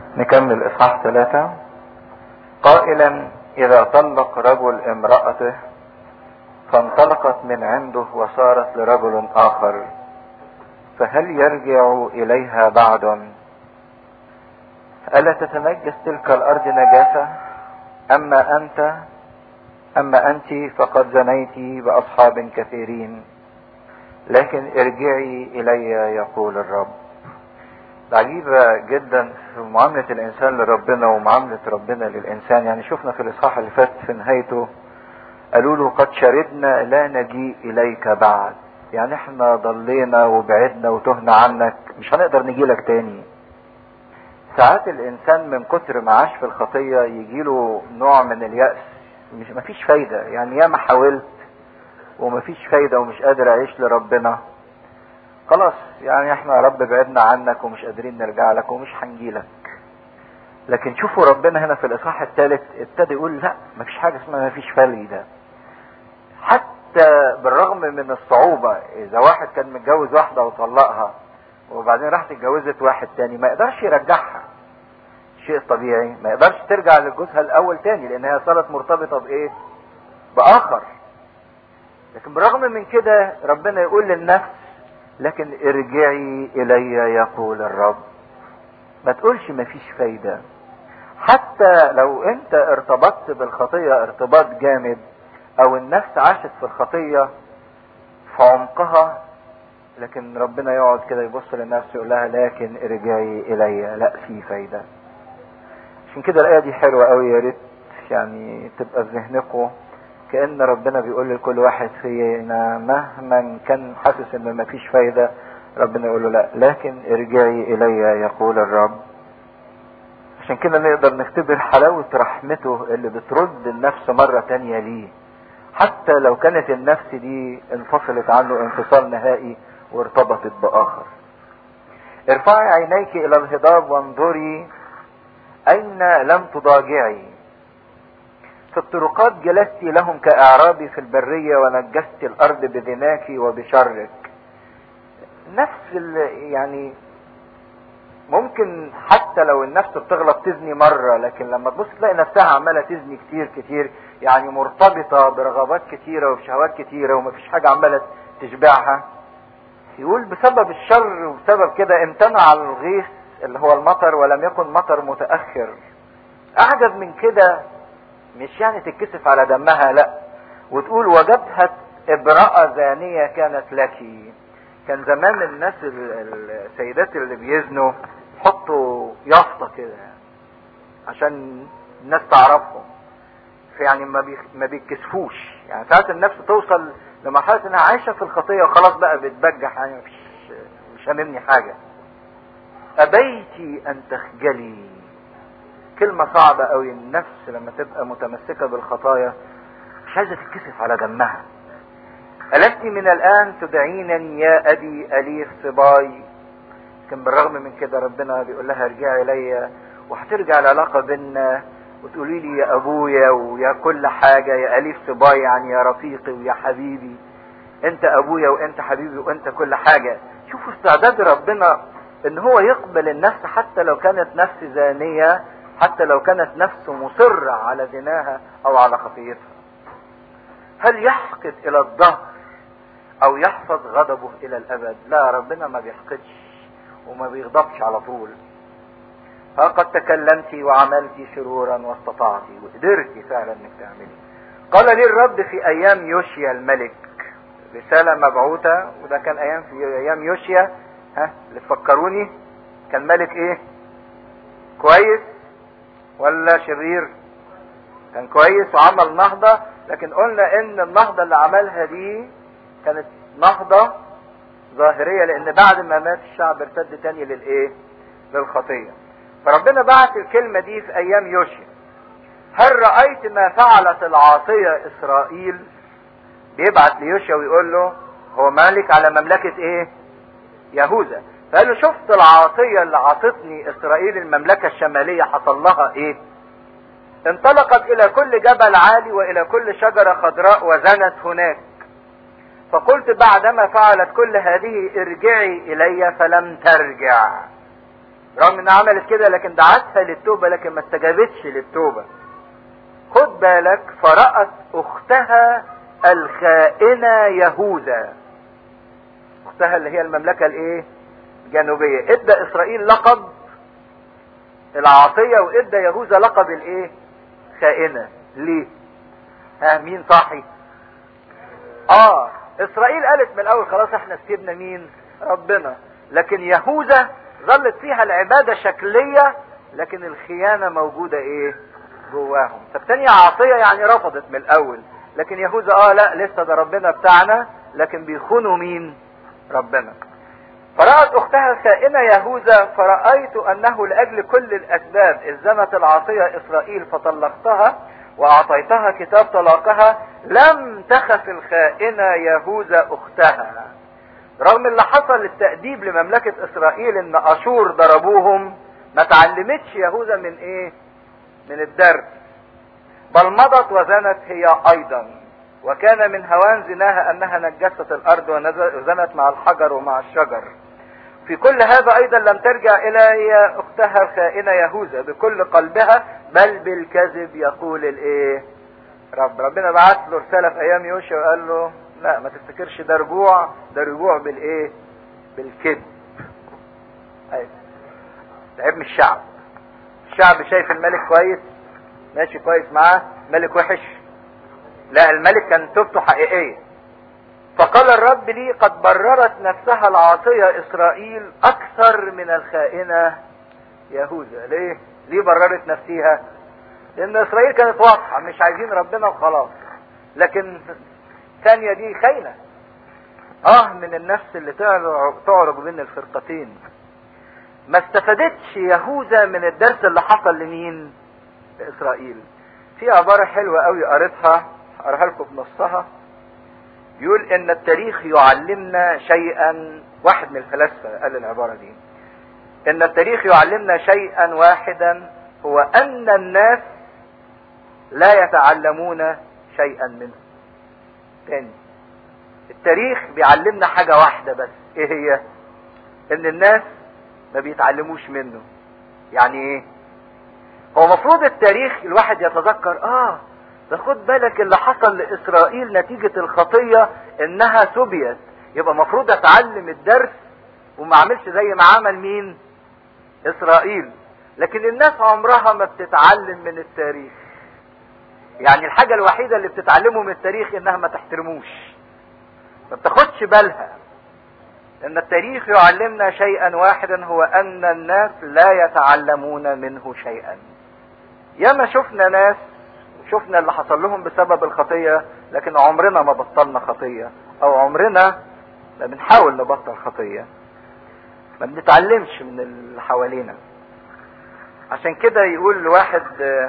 نكمل اصحاح ثلاثة قائلا اذا طلق رجل امرأته فانطلقت من عنده وصارت لرجل اخر فهل يرجع اليها بعد الا تتنجس تلك الارض نجاسة اما انت اما انت فقد زنيت باصحاب كثيرين لكن ارجعي الي يقول الرب عجيبة جدا في معاملة الإنسان لربنا ومعاملة ربنا للإنسان يعني شفنا في الإصحاح اللي فات في نهايته قالوا له قد شردنا لا نجيء إليك بعد يعني احنا ضلينا وبعدنا وتهنا عنك مش هنقدر نجي لك تاني ساعات الإنسان من كتر ما عاش في الخطية يجيله نوع من اليأس مش مفيش فايدة يعني ياما حاولت ومفيش فايدة ومش قادر أعيش لربنا خلاص يعني احنا يا رب بعدنا عنك ومش قادرين نرجع لك ومش هنجيلك لكن شوفوا ربنا هنا في الاصحاح الثالث ابتدى يقول لا مفيش حاجه اسمها مفيش فايده حتى بالرغم من الصعوبه اذا واحد كان متجوز واحده وطلقها وبعدين راحت اتجوزت واحد تاني ما يقدرش يرجعها شيء طبيعي ما يقدرش ترجع لجوزها الاول تاني لان هي صارت مرتبطه بايه باخر لكن بالرغم من كده ربنا يقول للنفس لكن ارجعي الي يقول الرب ما تقولش مفيش فايدة حتى لو انت ارتبطت بالخطية ارتباط جامد او النفس عاشت في الخطية في عمقها لكن ربنا يقعد كده يبص للنفس يقول لها لكن ارجعي الي لا في فايدة عشان كده الايه دي حلوة قوي يا ريت يعني تبقى في ذهنكم كأن ربنا بيقول لكل واحد فينا مهما كان حاسس ان مفيش فايدة ربنا يقول له لا لكن ارجعي الي يقول الرب عشان كده نقدر نختبر حلاوة رحمته اللي بترد النفس مرة تانية ليه حتى لو كانت النفس دي انفصلت عنه انفصال نهائي وارتبطت بآخر ارفعي عينيك الى الهضاب وانظري اين لم تضاجعي في الطرقات جلست لهم كأعرابي في البرية ونجست الأرض بذناك وبشرك نفس يعني ممكن حتى لو النفس بتغلط تزني مرة لكن لما تبص تلاقي نفسها عمالة تزني كتير كتير يعني مرتبطة برغبات كتيرة وبشهوات كتيرة ومفيش حاجة عمالة تشبعها يقول بسبب الشر وبسبب كده امتنع الغيث اللي هو المطر ولم يكن مطر متأخر أعجب من كده مش يعني تتكسف على دمها لا وتقول وجدت امرأة زانية كانت لك كان زمان الناس السيدات اللي بيزنوا يحطوا يافطة كده عشان الناس تعرفهم يعني ما ما بيتكسفوش يعني ساعات النفس توصل لمرحلة انها عايشة في الخطية وخلاص بقى بتبجح يعني مفيش مش هاممني حاجة أبيتي أن تخجلي كلمة صعبة قوي النفس لما تبقى متمسكة بالخطايا مش عايزة تتكسف على دمها ألست من الآن تدعينني يا أبي أليف صباي لكن بالرغم من كده ربنا بيقول لها ارجعي إلي وهترجع العلاقة بينا وتقولي لي يا أبويا ويا كل حاجة يا أليف صباي يعني يا رفيقي ويا حبيبي أنت أبويا وأنت حبيبي وأنت كل حاجة شوفوا استعداد ربنا إن هو يقبل النفس حتى لو كانت نفس زانية حتى لو كانت نفس مصرة على زناها او على خطيتها هل يحقد الى الظهر او يحفظ غضبه الى الابد لا ربنا ما بيحقدش وما بيغضبش على طول ها قد تكلمت وعملت شرورا واستطعت وقدرت فعلا انك تعملي قال لي الرب في ايام يوشيا الملك رسالة مبعوثة وده كان ايام في ايام يوشيا ها اللي تفكروني كان ملك ايه كويس ولا شرير كان كويس وعمل نهضة لكن قلنا ان النهضة اللي عملها دي كانت نهضة ظاهرية لان بعد ما مات الشعب ارتد تاني للايه للخطية فربنا بعت الكلمة دي في ايام يوشيا هل رأيت ما فعلت العاصية اسرائيل بيبعت ليوشيا ويقول له هو مالك على مملكة ايه يهوذا فقال له شفت العاصية اللي عاصتني اسرائيل المملكة الشمالية حصل لها ايه انطلقت الى كل جبل عالي والى كل شجرة خضراء وزنت هناك فقلت بعدما فعلت كل هذه ارجعي الي فلم ترجع رغم انها عملت كده لكن دعتها للتوبة لكن ما استجابتش للتوبة خد بالك فرأت اختها الخائنة يهوذا اختها اللي هي المملكة الايه الجنوبية ادى اسرائيل لقب العاصية وادى يهوذا لقب الايه خائنة ليه ها مين صاحي اه اسرائيل قالت من الاول خلاص احنا سيبنا مين ربنا لكن يهوذا ظلت فيها العبادة شكلية لكن الخيانة موجودة ايه جواهم فالتانية عاصية يعني رفضت من الاول لكن يهوذا اه لا لسه ده ربنا بتاعنا لكن بيخونوا مين ربنا فرأت اختها خائنة يهوذا فرأيت انه لاجل كل الاسباب اذ زنت العاصية اسرائيل فطلقتها واعطيتها كتاب طلاقها لم تخف الخائنة يهوذا اختها رغم اللي حصل التأديب لمملكة اسرائيل ان اشور ضربوهم ما تعلمتش يهوذا من ايه من الدرس بل مضت وزنت هي ايضا وكان من هوان زناها انها نجست الارض وزنت مع الحجر ومع الشجر في كل هذا ايضا لم ترجع الى هي اختها الخائنة يهوذا بكل قلبها بل بالكذب يقول الايه رب ربنا بعت له رسالة في ايام يوشع وقال له لا ما تفتكرش ده رجوع ده رجوع بالايه بالكذب ايوه العيب من الشعب الشعب شايف الملك كويس ماشي كويس معاه ملك وحش لا الملك كان توبته حقيقية فقال الرب لي قد بررت نفسها العاصية اسرائيل اكثر من الخائنة يهوذا ليه ليه بررت نفسها لان اسرائيل كانت واضحة مش عايزين ربنا وخلاص لكن الثانية دي خاينة اه من النفس اللي تعرج بين الفرقتين ما استفادتش يهوذا من الدرس اللي حصل لمين لاسرائيل في عبارة حلوة قوي قريتها اقراها لكم بنصها يقول ان التاريخ يعلمنا شيئا واحد من الفلاسفة قال العبارة دي ان التاريخ يعلمنا شيئا واحدا هو ان الناس لا يتعلمون شيئا منه تاني التاريخ بيعلمنا حاجة واحدة بس ايه هي ان الناس ما بيتعلموش منه يعني ايه هو مفروض التاريخ الواحد يتذكر اه ده خد بالك اللي حصل لاسرائيل نتيجة الخطية انها سبيت يبقى مفروض اتعلم الدرس وما اعملش زي ما عمل مين اسرائيل لكن الناس عمرها ما بتتعلم من التاريخ يعني الحاجة الوحيدة اللي بتتعلمه من التاريخ انها ما تحترموش ما بتاخدش بالها ان التاريخ يعلمنا شيئا واحدا هو ان الناس لا يتعلمون منه شيئا ياما شفنا ناس شفنا اللي حصل لهم بسبب الخطية لكن عمرنا ما بطلنا خطية او عمرنا ما بنحاول نبطل خطية ما بنتعلمش من اللي حوالينا عشان كده يقول لواحد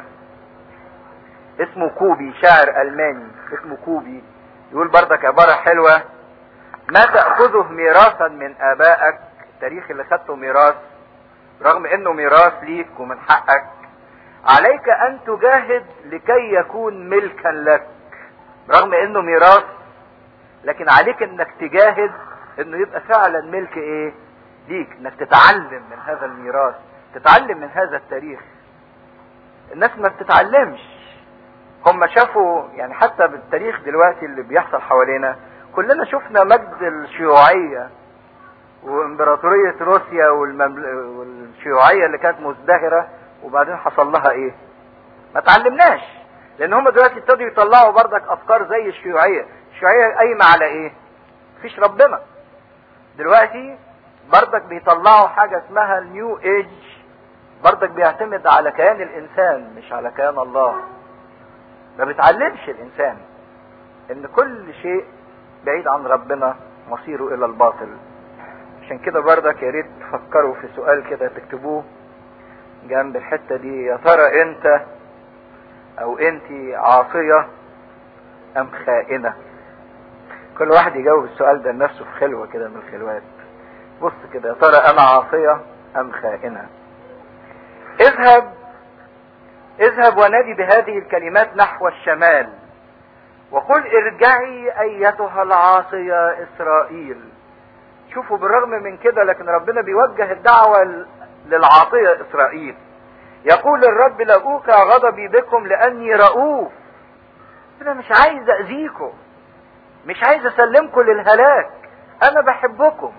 اسمه كوبي شاعر الماني اسمه كوبي يقول بردك عبارة حلوة ما تأخذه ميراثا من ابائك التاريخ اللي خدته ميراث رغم انه ميراث ليك ومن حقك عليك ان تجاهد لكي يكون ملكا لك رغم انه ميراث لكن عليك انك تجاهد انه يبقى فعلا ملك ايه ليك انك تتعلم من هذا الميراث تتعلم من هذا التاريخ الناس ما بتتعلمش هم شافوا يعني حتى بالتاريخ دلوقتي اللي بيحصل حوالينا كلنا شفنا مجد الشيوعية وامبراطورية روسيا والممل... والشيوعية اللي كانت مزدهرة وبعدين حصل لها ايه ما تعلمناش لان هم دلوقتي ابتدوا يطلعوا بردك افكار زي الشيوعية الشيوعية قايمة على ايه مفيش ربنا دلوقتي بردك بيطلعوا حاجة اسمها النيو ايج بردك بيعتمد على كيان الانسان مش على كيان الله ما بيتعلمش الانسان ان كل شيء بعيد عن ربنا مصيره الى الباطل عشان كده بردك يا ريت تفكروا في سؤال كده تكتبوه جنب الحتة دي يا ترى انت او انت عاصية ام خائنة كل واحد يجاوب السؤال ده لنفسه في خلوة كده من الخلوات بص كده يا ترى انا عاصية ام خائنة اذهب اذهب ونادي بهذه الكلمات نحو الشمال وقل ارجعي ايتها العاصية اسرائيل شوفوا بالرغم من كده لكن ربنا بيوجه الدعوة للعاطية اسرائيل يقول الرب لأوقع غضبي بكم لاني رؤوف انا مش عايز اذيكم مش عايز اسلمكم للهلاك انا بحبكم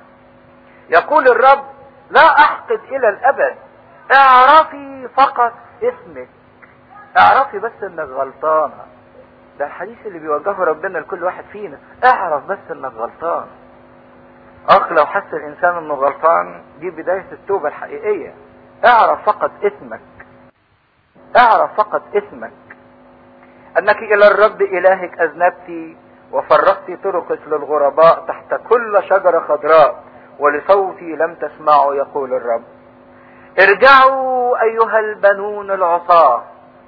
يقول الرب لا احقد الى الابد اعرفي فقط اسمك اعرفي بس انك غلطانة ده الحديث اللي بيوجهه ربنا لكل واحد فينا اعرف بس انك غلطان اخ لو حس الانسان انه غلطان دي بداية التوبة الحقيقية اعرف فقط اسمك اعرف فقط اسمك انك الى الرب الهك اذنبت وفرقت طرقك للغرباء تحت كل شجرة خضراء ولصوتي لم تسمعوا يقول الرب ارجعوا ايها البنون العصاة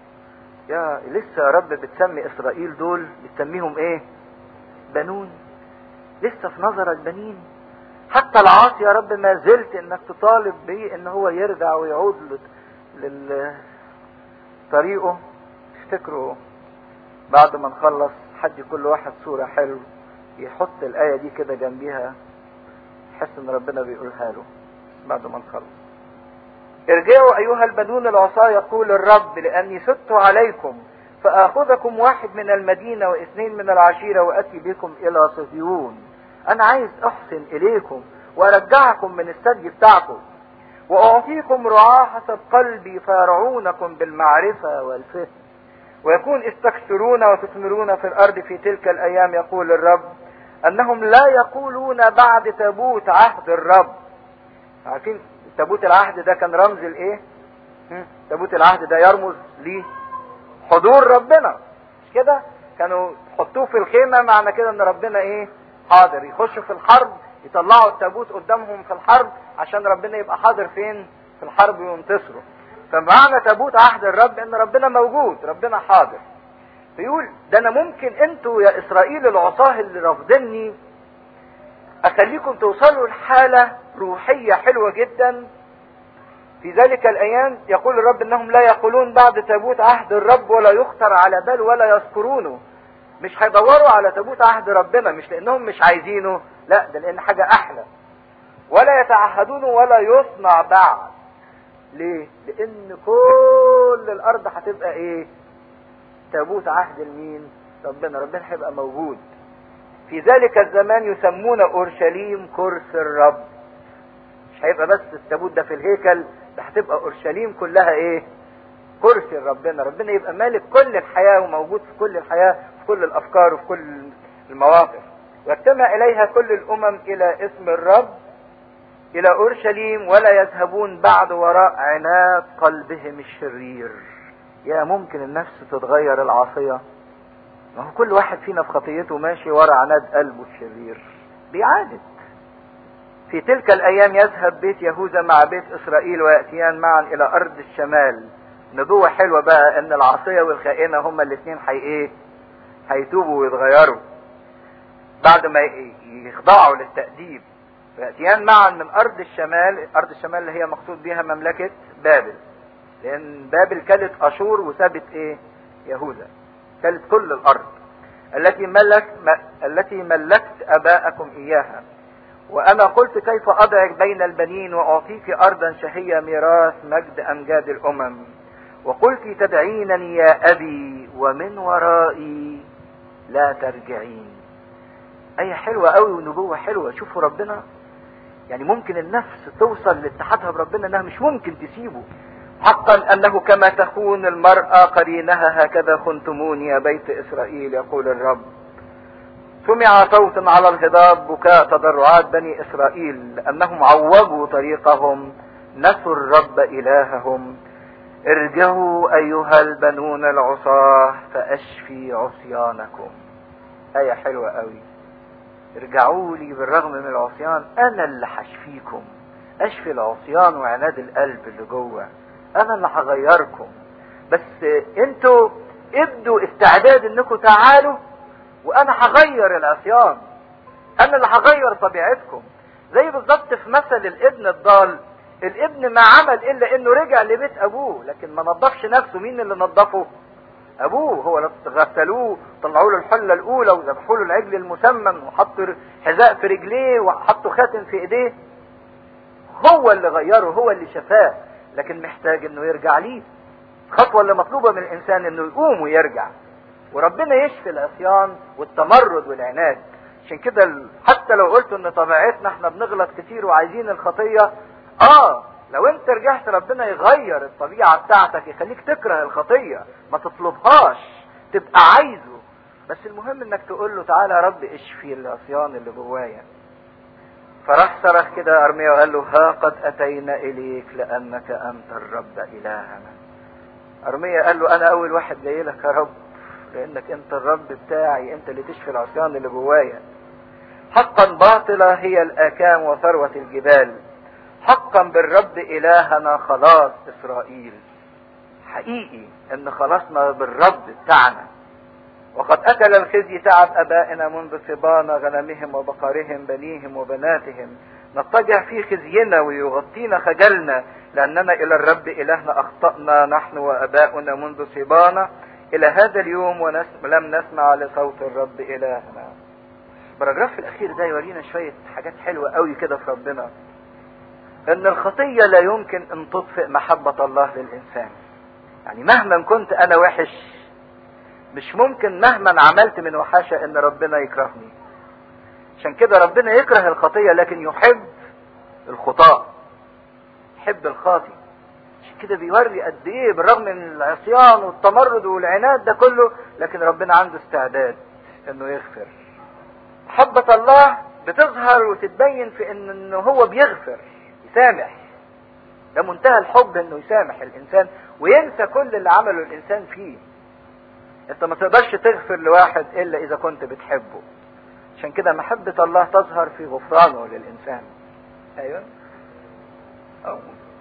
يا لسه يا رب بتسمي اسرائيل دول بتسميهم ايه بنون لسه في نظرك بنين حتى العاصي يا رب ما زلت انك تطالب بيه ان هو يرجع ويعود لل طريقه تفتكروا بعد ما نخلص حد كل واحد صورة حلو يحط الآية دي كده جنبيها يحس ان ربنا بيقولها له بعد ما نخلص ارجعوا ايها البدون العصاة يقول الرب لاني ست عليكم فاخذكم واحد من المدينة واثنين من العشيرة واتي بكم الى صهيون انا عايز احسن اليكم وارجعكم من الثدي بتاعكم واعطيكم رعاة حسب قلبي فيرعونكم بالمعرفة والفهم ويكون استكثرون وتثمرون في الارض في تلك الايام يقول الرب انهم لا يقولون بعد تابوت عهد الرب عارفين تابوت العهد ده كان رمز الايه تابوت العهد ده يرمز ليه حضور ربنا مش كده كانوا يحطوه في الخيمه معنى كده ان ربنا ايه حاضر يخشوا في الحرب يطلعوا التابوت قدامهم في الحرب عشان ربنا يبقى حاضر فين في الحرب وينتصروا فمعنى تابوت عهد الرب ان ربنا موجود ربنا حاضر فيقول ده انا ممكن انتوا يا اسرائيل العصاه اللي رافضني اخليكم توصلوا لحالة روحية حلوة جدا في ذلك الايام يقول الرب انهم لا يقولون بعد تابوت عهد الرب ولا يخطر على بال ولا يذكرونه مش هيدوروا على تابوت عهد ربنا مش لانهم مش عايزينه لا ده لان حاجة احلى ولا يتعهدونه ولا يصنع بعد ليه لان كل الارض هتبقى ايه تابوت عهد المين ربنا ربنا هيبقى موجود في ذلك الزمان يسمون اورشليم كرس الرب مش هيبقى بس التابوت ده في الهيكل ده هتبقى اورشليم كلها ايه كرسي ربنا ربنا يبقى مالك كل الحياة وموجود في كل الحياة في كل الافكار وفي كل المواقف واجتمع اليها كل الامم الى اسم الرب الى اورشليم ولا يذهبون بعد وراء عناد قلبهم الشرير يا ممكن النفس تتغير العاصية ما هو كل واحد فينا في خطيته ماشي ورا عناد قلبه الشرير بيعاند في تلك الايام يذهب بيت يهوذا مع بيت اسرائيل وياتيان معا الى ارض الشمال نبوة حلوة بقى ان العاصية والخائنة هما الاثنين حي ايه هيتوبوا ويتغيروا بعد ما يخضعوا للتأديب فيأتيان معا من أرض الشمال أرض الشمال اللي هي مقصود بها مملكة بابل لأن بابل كانت أشور وسابت إيه يهوذا كانت كل الأرض التي ملك م... التي ملكت أباءكم إياها وأنا قلت كيف أضعك بين البنين وأعطيك أرضا شهية ميراث مجد أمجاد الأمم وقلت تدعينني يا أبي ومن ورائي لا ترجعين أي حلوة قوي ونبوة حلوة شوفوا ربنا يعني ممكن النفس توصل لاتحادها بربنا انها مش ممكن تسيبه حقا انه كما تخون المرأة قرينها هكذا خنتموني يا بيت اسرائيل يقول الرب سمع صوت على الهضاب بكاء تضرعات بني اسرائيل لانهم عوجوا طريقهم نسوا الرب الههم ارجعوا ايها البنون العصاة فاشفي عصيانكم ايه حلوة قوي ارجعوا لي بالرغم من العصيان انا اللي هشفيكم اشفي العصيان وعناد القلب اللي جوه انا اللي هغيركم بس انتوا ابدوا استعداد انكم تعالوا وانا هغير العصيان انا اللي هغير طبيعتكم زي بالظبط في مثل الابن الضال الابن ما عمل الا انه رجع لبيت ابوه لكن ما نظفش نفسه مين اللي نظفه ابوه هو اللي غسلوه طلعوا له الحله الاولى وذبحوا له العجل المسمن وحطوا حذاء في رجليه وحطوا خاتم في ايديه هو اللي غيره هو اللي شفاه لكن محتاج انه يرجع ليه الخطوة اللي مطلوبة من الانسان انه يقوم ويرجع وربنا يشفي العصيان والتمرد والعناد عشان كده حتى لو قلت ان طبيعتنا احنا بنغلط كتير وعايزين الخطية اه لو انت رجعت ربنا يغير الطبيعة بتاعتك يخليك تكره الخطية ما تطلبهاش تبقى عايزه بس المهم انك تقول له تعالى يا رب اشفي العصيان اللي جوايا فراح صرخ كده ارميا وقال له ها قد اتينا اليك لانك انت الرب الهنا ارميا قال له انا اول واحد جاي لك يا رب لانك انت الرب بتاعي انت اللي تشفي العصيان اللي جوايا حقا باطلة هي الاكام وثروة الجبال حقا بالرب الهنا خلاص اسرائيل حقيقي ان خلاصنا بالرب بتاعنا وقد اكل الخزي تعب ابائنا منذ صبانا غنمهم وبقرهم بنيهم وبناتهم نضطجع في خزينا ويغطينا خجلنا لاننا الى الرب الهنا اخطانا نحن واباؤنا منذ صبانا الى هذا اليوم ولم نسمع لصوت الرب الهنا البراجراف الاخير ده يورينا شويه حاجات حلوه قوي كده في ربنا ان الخطيه لا يمكن ان تطفئ محبه الله للانسان يعني مهما كنت انا وحش مش ممكن مهما عملت من وحاشة ان ربنا يكرهني عشان كده ربنا يكره الخطية لكن يحب الخطاة يحب الخاطي عشان كده بيوري قد ايه بالرغم من العصيان والتمرد والعناد ده كله لكن ربنا عنده استعداد انه يغفر محبة الله بتظهر وتتبين في ان انه هو بيغفر يسامح ده منتهى الحب انه يسامح الانسان وينسى كل اللي عمله الانسان فيه انت ما تقدرش تغفر لواحد الا اذا كنت بتحبه عشان كده محبة الله تظهر في غفرانه للانسان ايوه أو.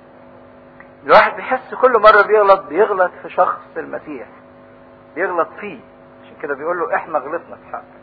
الواحد بيحس كل مرة بيغلط بيغلط في شخص المسيح بيغلط فيه عشان كده بيقول له احنا غلطنا في حقك